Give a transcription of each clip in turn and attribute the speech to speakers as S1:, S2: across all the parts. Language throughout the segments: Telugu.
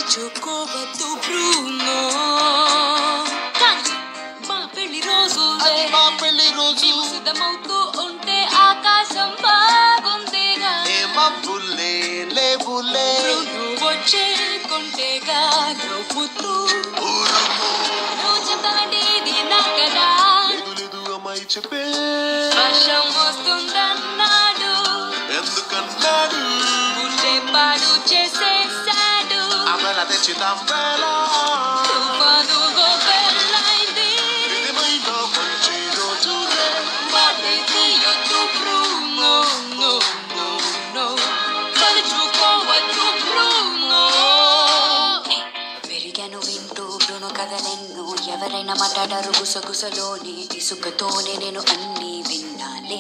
S1: తలుచుకోవద్దు బ్రూనో కానీ మా పెళ్లి రోజు
S2: అది మా పెళ్లి రోజు
S1: నీవు సిద్ధమవుతూ ఉంటే ఆకాశం బాగుందిగా
S2: ఏ మబ్బులే లేవులే
S1: బ్రూనో వచ్చే కొంటేగా నవ్వుతూ
S2: ఊరుము.
S1: నువ్వు చెప్తానంటే ఇది నా కదా
S2: లేదు లేదు అమ్మాయి చెప్పే
S1: వర్షం వస్తుందన్నాడు
S2: ఎందుకన్నాడు
S1: ఉంటే పాడు చేసేసాడు
S2: అమల తెచ్చిదాం వేళ
S1: తుఫాను గోపెల్లైంది
S2: ఇదేమైనా మంచి రోజులే
S1: వాటి తీయొద్దు బ్రూనో నో నో నో తలుచుకోవద్దు బ్రూనో పెరిగాను వింటూ బ్రూనో కథలెన్నో ఎవరైనా మాట్లాడారు గుసగుసలోనే ఇసుకతోనే నేను అన్ని విన్నాలే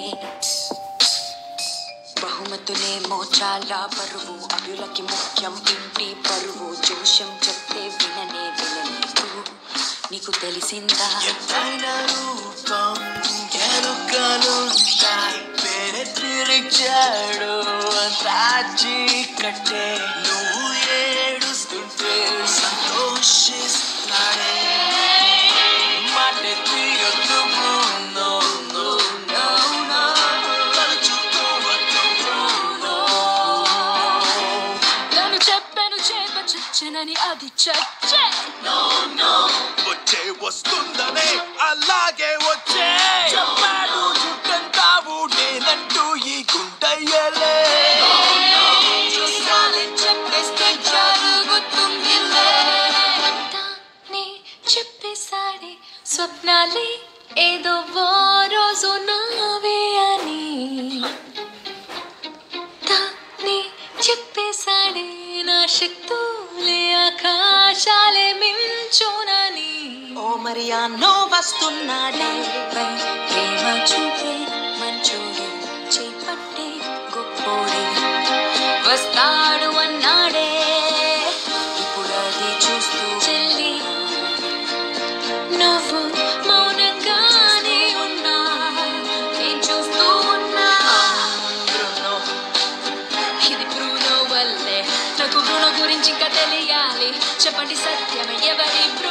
S1: బహుమతులేమో చాలా బరువు అభ్యులకి ముఖ్యం ఇంటి పరువు జోష్యం చెప్తే విననే వినలేదు నీకు తెలిసిందా
S2: ఎత్తైన రూపం ఎరుకలుంటాయి తిరిచాడు రాజీ కట్టే నువ్వు ఏడుస్తుంటే సంతోషిస్తాడే మాట తీయొద్దు no, no, no, no. తలుచుకోవద్దు no.
S1: నేను చెప్పాను చేప చచ్చనని అది చచ్చే
S2: వచ్చే వస్తుందనే అలాగే వచ్చే చెప్పాడు చుట్టంతావు నేనంటూ ఈ గుండయ్యలే
S1: చూసాలే చెప్పేస్తే జరుగుతుందిలే తానే చెప్పేశాడే స్వప్నాలే ఏదో ఓ రోజు నావే అని తానే చెప్పేశాడే నా శక్తులే ఆకాశాలే మించునని
S3: ఓ మరియానో వస్తున్నాడే
S1: పై ప్రేమ చూపే మంచోడే చేపట్టే గొప్పోడే వస్తాడు అన్నాడే ఇప్పుడు అది చూస్తూ చెల్లి నువ్వు మౌనంగానే ఉన్నా నేను చూస్తూ ఉన్నా బ్రునో ఇది బ్రూనో వల్లే నాకు బ్రూనో గురించి ఇంకా తెలియాలి చెప్పండి సత్యం ఎవరి బ్రూనో